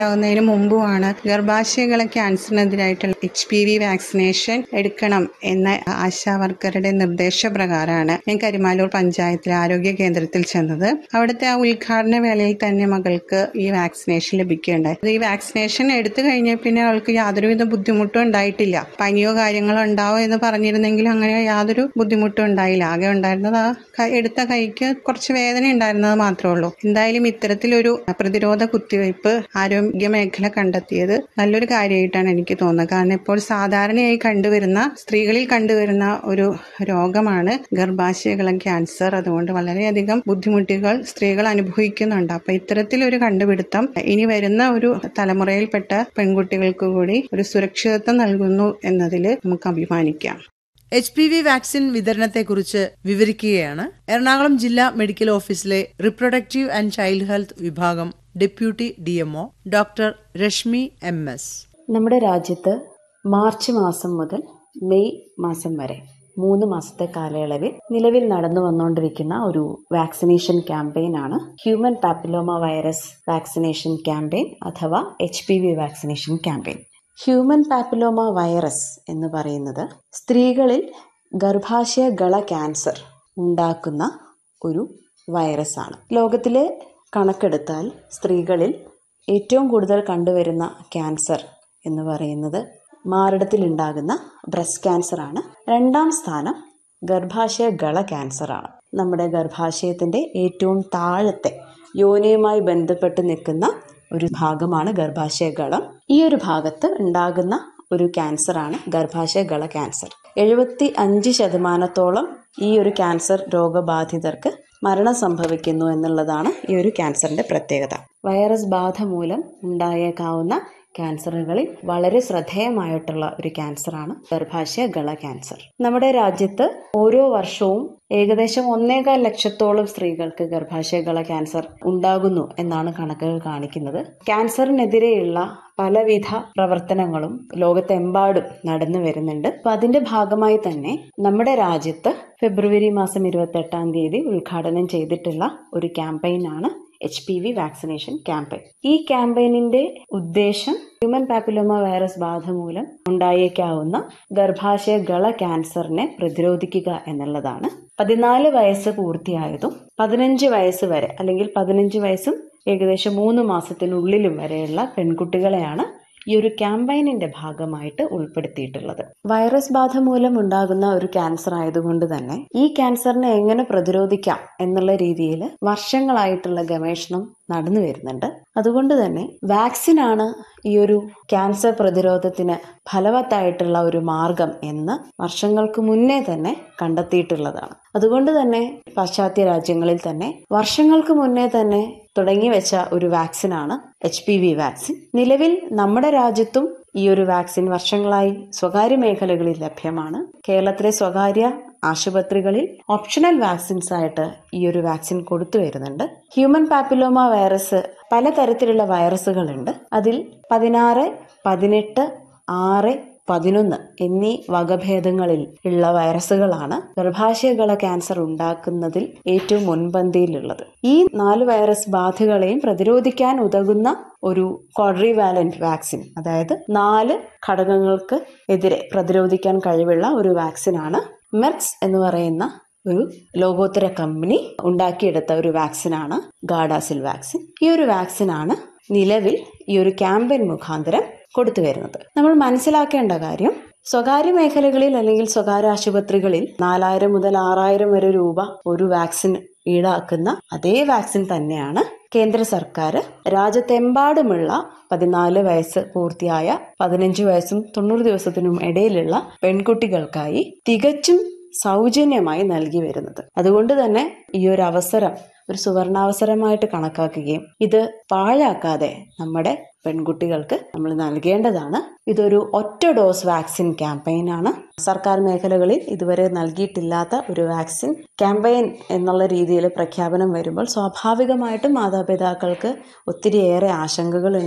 ആവുന്നതിന് മുമ്പുമാണ് ഗർഭാശയങ്ങളെ ക്യാൻസറിനെതിരായിട്ടുള്ള എച്ച് പി വി വാക്സിനേഷൻ എടുക്കണം എന്ന ആശാ വർക്കറുടെ നിർദ്ദേശപ്രകാരമാണ് ഞാൻ കരിമാലൂർ പഞ്ചായത്തിലെ ആരോഗ്യ കേന്ദ്രത്തിൽ ചെന്നത് അവിടുത്തെ ആ ഉദ്ഘാടന വേളയിൽ തന്നെ മകൾക്ക് ഈ വാക്സിനേഷൻ ലഭിക്കുകയുണ്ടായി ഈ വാക്സിനേഷൻ എടുത്തു കഴിഞ്ഞ പിന്നെ അവൾക്ക് യാതൊരുവിധ ബുദ്ധിമുട്ടും ഉണ്ടായിട്ടില്ല പനിയോ കാര്യങ്ങളോ ഉണ്ടാവോ എന്ന് പറഞ്ഞിരുന്നെങ്കിലും അങ്ങനെ യാതൊരു ബുദ്ധിമുട്ടും ഉണ്ടായില്ല ആകെ ഉണ്ടായിരുന്നത് ആ ക- എടുത്ത കൈക്ക് കുറച്ച് വേദന ഉണ്ടായിരുന്നത് മാത്രമേ ഉള്ളൂ എന്തായാലും ഇത്തരത്തിലൊരു പ്രതിരോധ കുത്തിവയ്പ് ആരോഗ്യ മേഖല കണ്ടെത്തിയത് നല്ലൊരു കാര്യമായിട്ടാണ് എനിക്ക് തോന്നുന്നത് കാരണം ഇപ്പോൾ സാധാരണയായി കണ്ടുവരുന്ന സ്ത്രീകളിൽ കണ്ടുവരുന്ന ഒരു രോഗമാണ് ഗർഭാശയകളം ക്യാൻസർ അതുകൊണ്ട് വളരെയധികം ബുദ്ധിമുട്ടുകൾ സ്ത്രീകൾ അനുഭവിക്കുന്നുണ്ട് അപ്പൊ ഇത്തരത്തിലൊരു കണ്ടുപിടുത്തം ഇനി വരുന്ന ഒരു തലമുറയിൽപ്പെട്ട പെൺകുട്ടികൾക്ക് കൂടി ഒരു സുരക്ഷിതത്വം നൽകുന്നു എന്നതിൽ നമുക്ക് അഭിമാനിക്കാം എച്ച് പി വി വാക്സിൻ വിതരണത്തെക്കുറിച്ച് വിവരിക്കുകയാണ് എറണാകുളം ജില്ലാ മെഡിക്കൽ ഓഫീസിലെ റിപ്രൊഡക്റ്റീവ് ആൻഡ് ചൈൽഡ് ഹെൽത്ത് വിഭാഗം deputy DMO doctor Rashmi M S നമ്മുടെ രാജ്യത്ത് മാർച്ച് മാസം മുതൽ മെയ് മാസം വരെ മൂന്ന് മാസത്തെ കാലയളവിൽ നിലവിൽ നടന്നു വന്നുകൊണ്ടിരിക്കുന്ന ഒരു വാക്സിനേഷൻ ക്യാമ്പയിൻ ആണ് human papilloma virus vaccination campaign അഥവാ H P V vaccination campaign human papilloma virus എന്ന് പറയുന്നത് സ്ത്രീകളിൽ ഗർഭാശയ ഗള ക്യാൻസർ ഉണ്ടാക്കുന്ന ഒരു വൈറസാണ് ലോകത്തിലെ കണക്കെടുത്താൽ സ്ത്രീകളിൽ ഏറ്റവും കൂടുതൽ കണ്ടുവരുന്ന ക്യാൻസർ എന്ന് പറയുന്നത് മാറിടത്തിലുണ്ടാകുന്ന ബ്രസ്റ്റ് ക്യാൻസറാണ് രണ്ടാം സ്ഥാനം ഗർഭാശയ ഗള ക്യാൻസറാണ് നമ്മുടെ ഗർഭാശയത്തിൻ്റെ ഏറ്റവും താഴത്തെ യോനിയുമായി ബന്ധപ്പെട്ട് നിൽക്കുന്ന ഒരു ഭാഗമാണ് ഗർഭാശയ ഗളം ഈ ഒരു ഭാഗത്ത് ഉണ്ടാകുന്ന ഒരു ക്യാൻസറാണ് ഗർഭാശയ ഗള ക്യാൻസർ എഴുപത്തി അഞ്ച് ശതമാനത്തോളം ഈ ഒരു ക്യാൻസർ രോഗബാധിതർക്ക് മരണം സംഭവിക്കുന്നു എന്നുള്ളതാണ് ഈ ഒരു ക്യാൻസറിന്റെ പ്രത്യേകത വൈറസ് ബാധ മൂലം ഉണ്ടായേക്കാവുന്ന ക്യാൻസറുകളിൽ വളരെ ശ്രദ്ധേയമായിട്ടുള്ള ഒരു ക്യാൻസറാണ് ഗർഭാശയ ഗള ക്യാൻസർ നമ്മുടെ രാജ്യത്ത് ഓരോ വർഷവും ഏകദേശം ഒന്നേകാൽ ലക്ഷത്തോളം സ്ത്രീകൾക്ക് ഗർഭാശയ ഗള ക്യാൻസർ ഉണ്ടാകുന്നു എന്നാണ് കണക്കുകൾ കാണിക്കുന്നത് ക്യാൻസറിനെതിരെയുള്ള പലവിധ പ്രവർത്തനങ്ങളും ലോകത്തെമ്പാടും നടന്നു വരുന്നുണ്ട് അപ്പൊ അതിന്റെ ഭാഗമായി തന്നെ നമ്മുടെ രാജ്യത്ത് ഫെബ്രുവരി മാസം ഇരുപത്തി എട്ടാം തീയതി ഉദ്ഘാടനം ചെയ്തിട്ടുള്ള ഒരു ക്യാമ്പയിനാണ് H P V vaccination campaign ഈ ക്യാമ്പയിനിന്റെ ഉദ്ദേശം ഹ്യൂമൻ പാപ്പിലോമ വൈറസ് ബാധ മൂലം ഉണ്ടായേക്കാവുന്ന ഗർഭാശയ ഗള ക്യാൻസറിനെ പ്രതിരോധിക്കുക എന്നുള്ളതാണ് പതിനാല് വയസ്സ് പൂർത്തിയായതും പതിനഞ്ച് വയസ്സ് വരെ അല്ലെങ്കിൽ പതിനഞ്ച് വയസ്സും ഏകദേശം മൂന്ന് മാസത്തിനുള്ളിലും വരെയുള്ള പെൺകുട്ടികളെയാണ് ഈ ഒരു ക്യാമ്പയിനിന്റെ ഭാഗമായിട്ട് ഉൾപ്പെടുത്തിയിട്ടുള്ളത് വൈറസ് ബാധ മൂലം ഉണ്ടാകുന്ന ഒരു ക്യാൻസർ ആയതുകൊണ്ട് തന്നെ ഈ ക്യാൻസറിനെ എങ്ങനെ പ്രതിരോധിക്കാം എന്നുള്ള രീതിയിൽ വർഷങ്ങളായിട്ടുള്ള ഗവേഷണം നടന്നു വരുന്നുണ്ട് അതുകൊണ്ട് തന്നെ വാക്സിനാണ് ഈ ഒരു ക്യാൻസർ പ്രതിരോധത്തിന് ഫലവത്തായിട്ടുള്ള ഒരു മാർഗം എന്ന് വർഷങ്ങൾക്ക് മുന്നേ തന്നെ കണ്ടെത്തിയിട്ടുള്ളതാണ് അതുകൊണ്ട് തന്നെ പാശ്ചാത്യ രാജ്യങ്ങളിൽ തന്നെ വർഷങ്ങൾക്ക് മുന്നേ തന്നെ തുടങ്ങി വെച്ച ഒരു വാക്സിനാണ് എച്ച് പി വി വാക്സിൻ നിലവിൽ നമ്മുടെ രാജ്യത്തും ഈ ഒരു വാക്സിൻ വർഷങ്ങളായി സ്വകാര്യ മേഖലകളിൽ ലഭ്യമാണ് കേരളത്തിലെ സ്വകാര്യ ആശുപത്രികളിൽ ഓപ്ഷണൽ വാക്സിൻസ് ആയിട്ട് ഈ ഒരു വാക്സിൻ കൊടുത്തു വരുന്നുണ്ട് ഹ്യൂമൻ പാപ്പിലോമ വൈറസ് പലതരത്തിലുള്ള വൈറസുകളുണ്ട് അതിൽ പതിനാറ് പതിനെട്ട് ആറ് പതിനൊന്ന് എന്നീ വകഭേദങ്ങളിൽ ഉള്ള വൈറസുകളാണ് ഗർഭാശയകള ക്യാൻസർ ഉണ്ടാക്കുന്നതിൽ ഏറ്റവും മുൻപന്തിയിലുള്ളത് ഈ നാല് വൈറസ് ബാധകളെയും പ്രതിരോധിക്കാൻ ഉതകുന്ന ഒരു ക്വാഡ്രിവാലന്റ് വാക്സിൻ അതായത് നാല് ഘടകങ്ങൾക്ക് എതിരെ പ്രതിരോധിക്കാൻ കഴിവുള്ള ഒരു വാക്സിനാണ് മെർക്സ് എന്ന് പറയുന്ന ഒരു ലോകോത്തര കമ്പനി ഉണ്ടാക്കിയെടുത്ത ഒരു വാക്സിനാണ് ഗാഡാസിൽ വാക്സിൻ ഈ ഒരു വാക്സിനാണ് നിലവിൽ ഈ ഒരു ക്യാമ്പയിൻ മുഖാന്തരം കൊടുത്തു വരുന്നത് നമ്മൾ മനസ്സിലാക്കേണ്ട കാര്യം സ്വകാര്യ മേഖലകളിൽ അല്ലെങ്കിൽ സ്വകാര്യ ആശുപത്രികളിൽ നാലായിരം മുതൽ ആറായിരം വരെ രൂപ ഒരു വാക്സിൻ ഈടാക്കുന്ന അതേ വാക്സിൻ തന്നെയാണ് കേന്ദ്ര സർക്കാർ രാജ്യത്തെമ്പാടുമുള്ള പതിനാല് വയസ്സ് പൂർത്തിയായ പതിനഞ്ച് വയസ്സും തൊണ്ണൂറ് ദിവസത്തിനും ഇടയിലുള്ള പെൺകുട്ടികൾക്കായി തികച്ചും സൗജന്യമായി നൽകി വരുന്നത് അതുകൊണ്ട് തന്നെ ഈ ഒരു അവസരം ഒരു സുവർണാവസരമായിട്ട് കണക്കാക്കുകയും ഇത് പാഴാക്കാതെ നമ്മുടെ പെൺകുട്ടികൾക്ക് നമ്മൾ നൽകേണ്ടതാണ് ഇതൊരു ഒറ്റ ഡോസ് വാക്സിൻ ക്യാമ്പയിനാണ് സർക്കാർ മേഖലകളിൽ ഇതുവരെ നൽകിയിട്ടില്ലാത്ത ഒരു വാക്സിൻ ക്യാമ്പയിൻ എന്നുള്ള രീതിയിൽ പ്രഖ്യാപനം വരുമ്പോൾ സ്വാഭാവികമായിട്ടും മാതാപിതാക്കൾക്ക് ഒത്തിരിയേറെ ആശങ്കകളുണ്ട്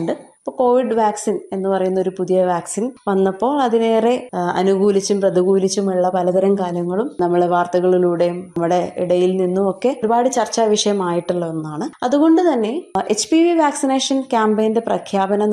ഇപ്പോൾ കോവിഡ് വാക്സിൻ എന്ന് പറയുന്ന ഒരു പുതിയ വാക്സിൻ വന്നപ്പോൾ അതിനേറെ ആ, അനുകൂലിച്ചും പ്രതികൂലിച്ചുമുള്ള പലതരം കാര്യങ്ങളും നമ്മൾ വാർത്തകളിലൂടെയും നമ്മുടെ ഇടയിൽ നിന്നും ഒക്കെ ഒരുപാട് ചർച്ചാ വിഷയമായിട്ടുള്ള ഒന്നാണ് അതുകൊണ്ട് തന്നെ എച്ച് പി വി വാക്സിനേഷൻ ക്യാമ്പയിന്റെ പ്രഖ്യാപനം